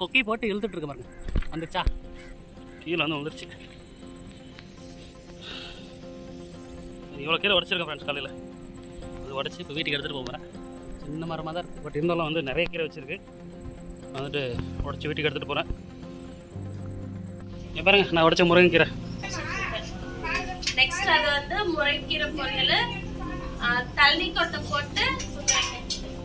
கொக்கி போட்டு இழுத்துட்டு இருக்க பாருங்க வந்துச்சா கீழே வந்து வந்துருச்சு இவ்வளோ கீரை உடச்சிருக்கேன் ஃப்ரெண்ட்ஸ் காலையில் அது உடச்சி இப்போ வீட்டுக்கு எடுத்துகிட்டு போகிறேன் சின்ன மரமாக தான் இருக்குது பட் இருந்தாலும் வந்து நிறைய கீரை வச்சுருக்கு வந்துட்டு உடச்சி வீட்டுக்கு எடுத்துகிட்டு போகிறேன் இங்க பாருங்க நான் உடச்ச முருங்கைக்கீரை நெக்ஸ்ட் அது வந்து முறைக்கீரை பொரியல் தள்ளி கொட்டை போட்டு சுடுறாங்க.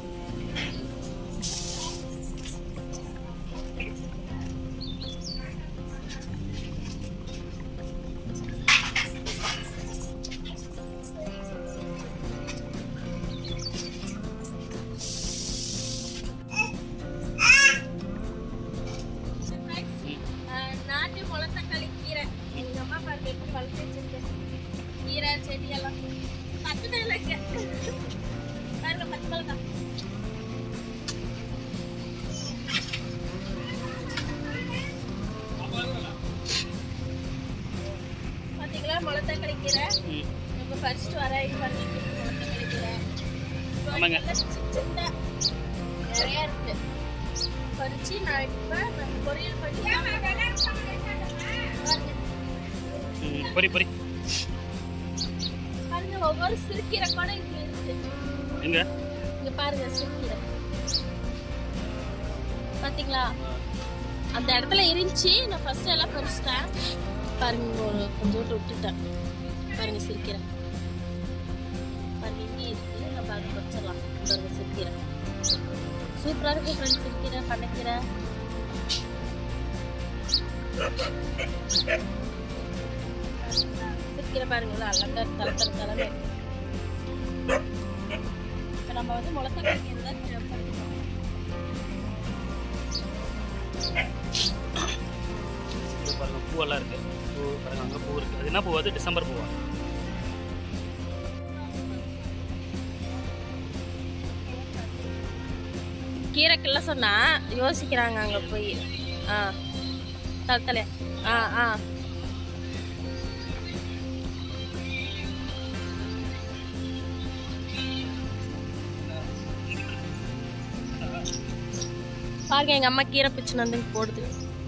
ஆஹ் நாட்டு முளத்தக்காளி கீரை எங்க அம்மா பாருங்க எப்படி வளர்த்து வச்சிருக்கு கீரை செடி எல்லாம் பத்து மிளகு பாருங்க பத்து மிளகா பாத்தீங்களா முளத்தக்காளி கீரை ம் நம்ம ஃபர்ஸ்ட் வர இது பாருங்க முளத்தக்காளி கீரை ஆமாங்க. சின்ன நிறைய இருக்கு பறிச்சு நான் இப்ப நம்ம பொரியல் பண்ணி பாருங்க ம் பொரி பொரி பாருங்க ஒவ்வொரு சிறுக்கீரை கூட இங்க இருக்கு எங்க இங்க பாருங்க சிறுக்கீரை பாத்தீங்களா அந்த இடத்துல இருந்துச்சு நான் ஃபர்ஸ்ட் எல்லாம் பறிச்சிட்டேன் பாருங்க ஒரு கொஞ்சோண்டு விட்டுட்டேன் பாருங்க சிறுக்கீரை பாருங்க இங்கே இருக்கு நம்ம அதை பறிச்சிடலாம் பாருங்க சிறுக்கீரை சூப்பரா இருக்கு ஃப்ரெண்ட்ஸ் சிறுக்கீரை பண்ணக்கீரை சிறுக்கீரை பாருங்களா அழகா இருக்கு தலை தலை தலைமை இப்போ நம்ம வந்து முளத்தக்காய் கீரை தான் பறிக்கிறோம் இது பாருங்க பூவெல்லாம் இருக்கு பூ பாருங்க அங்கே பூ இருக்கு அது என்ன பூ அது டிசம்பர் பூவா கீரைக்குள்ள சொன்னா யோசிக்கிறாங்க அங்க போய் ஆ தத்தல ஆ ஆ பாருங்க எங்க அம்மா கீரை பிச்சுன்னு வந்து இங்க போடுது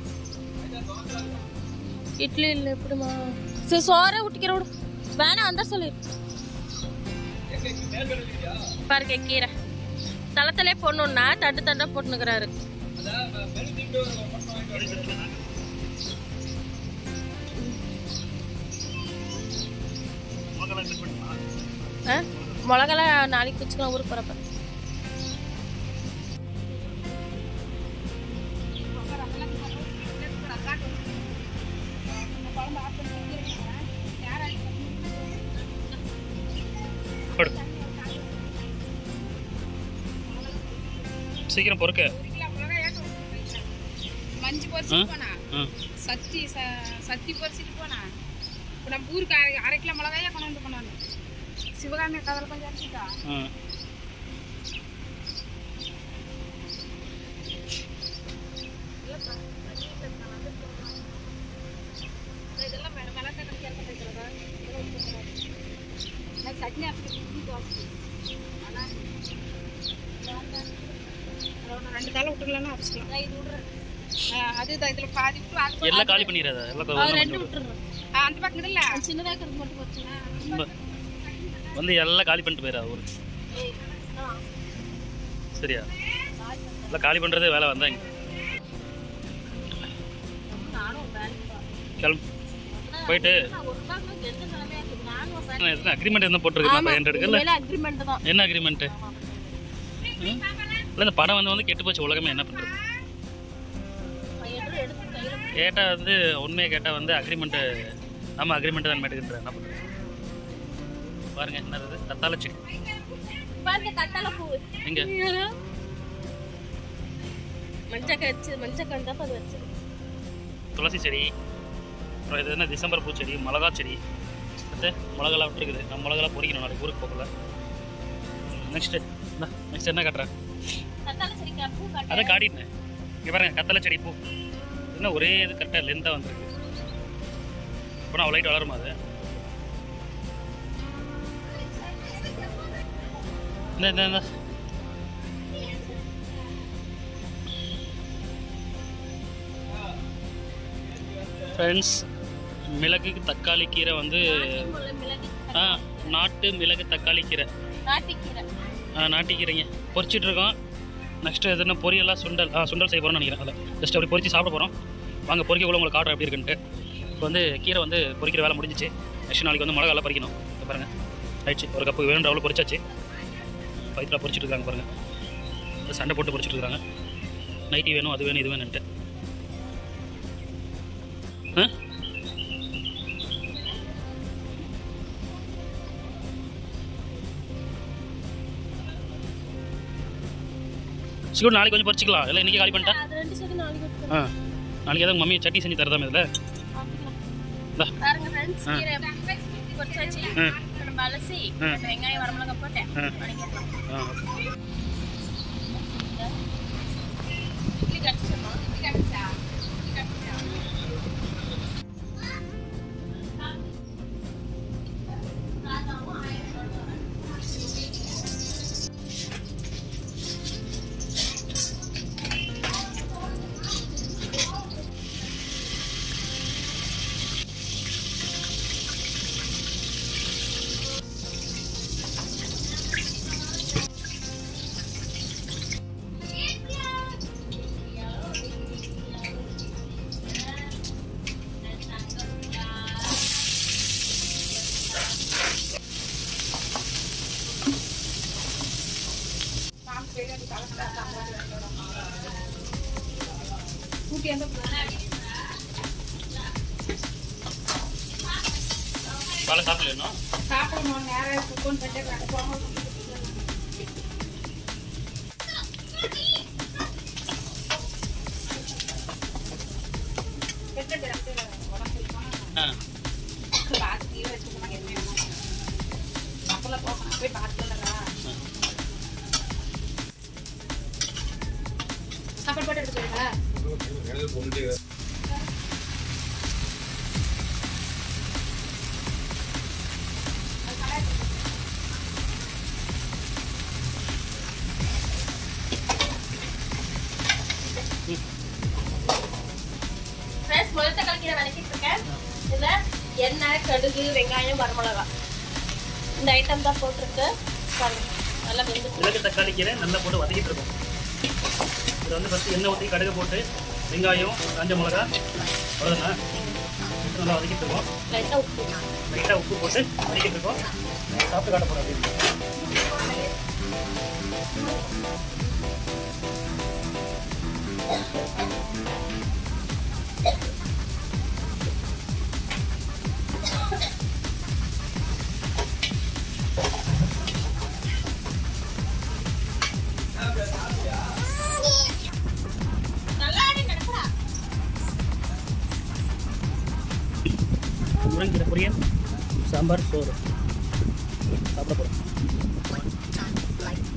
இட்லி இல்லை எப்படிமா சரி சோறே விட்டுக்கிற விடு வேணாம் அந்த சொல்லு பாருங்க கீரை தளத்திலே போடணும்னா தட்டு தட்டா போட்டுனுக்குறாரு ஆ மிளகாலாம் நாளைக்கு வச்சுக்கலாம் ஊருக்கு போகிறப்ப போடு சீக்கிரம் பொறுக்க மஞ்சு பொரிச்சிட்டு போனா ஆ சத்தி ச- சத்தி பொரிச்சிட்டு போனா இப்போ நம்ம ஊருக்கு அரை அரை கிலோ மிளகாயே கொண்டு வந்து கொண்டாந்து சிவகாமி கதில் கொஞ்சம் அரைச்சிட்டா ஆ இதெல்லாம் மேடம் மிளகா கடிக்க வைக்கிறதா நான் சட்னி அரைச்சிட்டு இட்லி தோசை ஆனால் ரெண்டு தலை விட்டுக்கலாம்னு அரைச்சிக்கலாம் இது விடுறேன் ஆ, அதுதான் இதில் பாதி விட்டு அது எல்லாம் காலி பண்ணிடாத எல்லாம் ஆ, ஒண்ணு ரெண்டு மட்டும் விட்டுறேன் ஆ, அந்த பக்கம் இருக்குல்ல சின்னதாக இருக்கிறது மட்டும் போச்சு ரொம்ப வந்து எல்லாம் காலி பண்ணிட்டு போயிடா ஊருக்கு ஏய் ஆ சரியா எல்லாம் காலி பண்ணுறதே வேலை வந்தாங்க நானும் வேலைக்கு போறேன். கிளம்பு போயிட்டு நான் ஒரு நாள் வந்து எந்த நிலைமையா இருக்குது நானும் ஒரு வேலை- என்ன எத்தனை அக்ரிமெண்ட் என்ன போட்டிருக்கு பையன் எடுக்கல இனிமேல agreement தான் என்ன அக்ரிமெண்ட்டு இல்லை இந்த படம் வந்து வந்து கெட்டு போச்சு உலகமே என்ன பண்ணுறது பையன் எடுத்து கையில கேட்டால் வந்து உண்மையை கேட்டால் வந்து அக்ரிமெண்ட்டு ஆமாம் அக்ரிமெண்ட்டு தான் எடுக்கின்ற என்ன பண்ணுறது பாருங்க என்னது தத்தால செடி பாருங்க கத்தால பூ எங்க மஞ்சள் கச்சு மஞ்சள் கண்டா அது வச்சு துளசி செடி அப்புறம் இது என்ன டிசம்பர் பூச்செடி மிளகா செடி அடுத்து மிளகாலாம் விட்டுருக்குது நம்ம மிளகாலாம் பொறிக்கணும் நாளைக்கு ஊருக்கு போகல நெக்ஸ்ட்டு நெக்ஸ்ட் என்ன கட்டுறேன் கத்தால சரிக்கா பூ கட்ட அதை காட்டிட்டேன் இங்கே பாருங்க கத்தலை செடி பூ என்ன ஒரே இது கரெக்டாக லென்த்தாக வந்திருக்கு இப்போ நான் லைட் வளருமா அது இந்த இந்த இந்த ஃப்ரெண்ட்ஸ் மிளகு தக்காளி கீரை வந்து முளை மிளகு ஆ நாட்டு மிளகு தக்காளி கீரை நாட்டுக்கீரை ஆ நாட்டிக்கீரைங்க பொரிச்சிட்டு இருக்கோம் நெக்ஸ்ட்டு எதுனா பொரியெல்லாம் சுண்டல் ஆ சுண்டல் செய்ய போகிறோம்னு நினைக்கிறேன் அதில் ஜஸ்ட் அப்படி பொரிச்சு சாப்பிட போகிறோம் வாங்க பொரிக்கக்குள்ள உங்களுக்கு காட்டுறேன் எப்படி இருக்குன்ட்டு இப்போ வந்து கீரை வந்து பொரிக்கிற வேலை முடிஞ்சிச்சு நெக்ஸ்ட் நாளைக்கு வந்து மிளகாலாம் பறிக்கணும் இங்க பாருங்க ஆயிடுச்சு ஒரு கப்பு வேணுன்ற அவ்வளோ பொரிச்சாச்சு வயிற்றில் பொரிச்சிட்டு இருக்காங்க பாருங்கள் சண்டை போட்டு பொரிச்சிட்டு இருக்காங்க நைட்டி வேணும் அது வேணும் இது வேணுன்ட்டு ஆ சிக்கூர் நாளைக்கு கொஞ்சம் பொரிச்சிக்கலாம் இல்லை இன்றைக்கி காலி பண்ணிட்டேன் அது ரெண்டு சேர்த்து நாளைக்கு எடுத்துக்கலாம். ஆ நாளைக்கு ஏதாவது மம்மி சட்னி செஞ்சு தரதாமே இதில் இந்தா. பாருங்க ஃப்ரெண்ட்ஸ் ஆ. கீரை பொரிச்சாச்சு ஆ. இப்ப நம்ம அலசி ஆ. ரெண்டு வெங்காயம் வரமிளகா போட்டேன் ஆ. வணங்கிடலாம் ஆ இட்லி கடிச்சிடணும் இப்படி கட்டுச்சா இப்படி கட்டுச்சா நான் போய் அந்த கலக்கடா சாப்பாடு கூட்டி எந்த காலை சாப்பிடலாம் சாப்பிடணும் நேரம் குக்கோன்னு கட்டே போங்க ஆ சாப்பாடு போட்டு எடுத்து போயிருங்களா ஃப்ரெண்ட்ஸ் முதல் தக்காளி கீரை வதக்கிட்டு இருக்கேன் இதில் எண்ணெய் கடுகு வெங்காயம் வரமிளகா இந்த ஐட்டம் தான் போட்டிருக்கு பாருங்க நல்லா வெந்து மிளகு தக்காளி கீரை நல்லா போட்டு வதக்கிட்டு இருக்கோம் இதில் வந்து ஃபஸ்ட்டு எண்ணெய் ஊற்றி கடுகு போட்டு வெங்காயம் காஞ்ச மிளகா அவ்வளோதானே போட்டு நல்லா வதக்கிட்டு இருக்கோம் லைட்டாக உப்பு லைட்டாக உப்பு போட்டு வதக்கிட்டு இருக்கோம் சாப்பிட்டு காட்ட போகிறோம் அப்படின்னு நல்லா கிடக்குறா முருங்கீரை பொரியல் சாம்பார் சோறு சாப்பிட போகிறோம்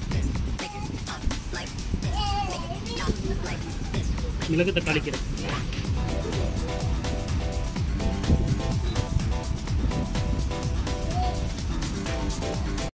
மிளகு தக்காளி கீரை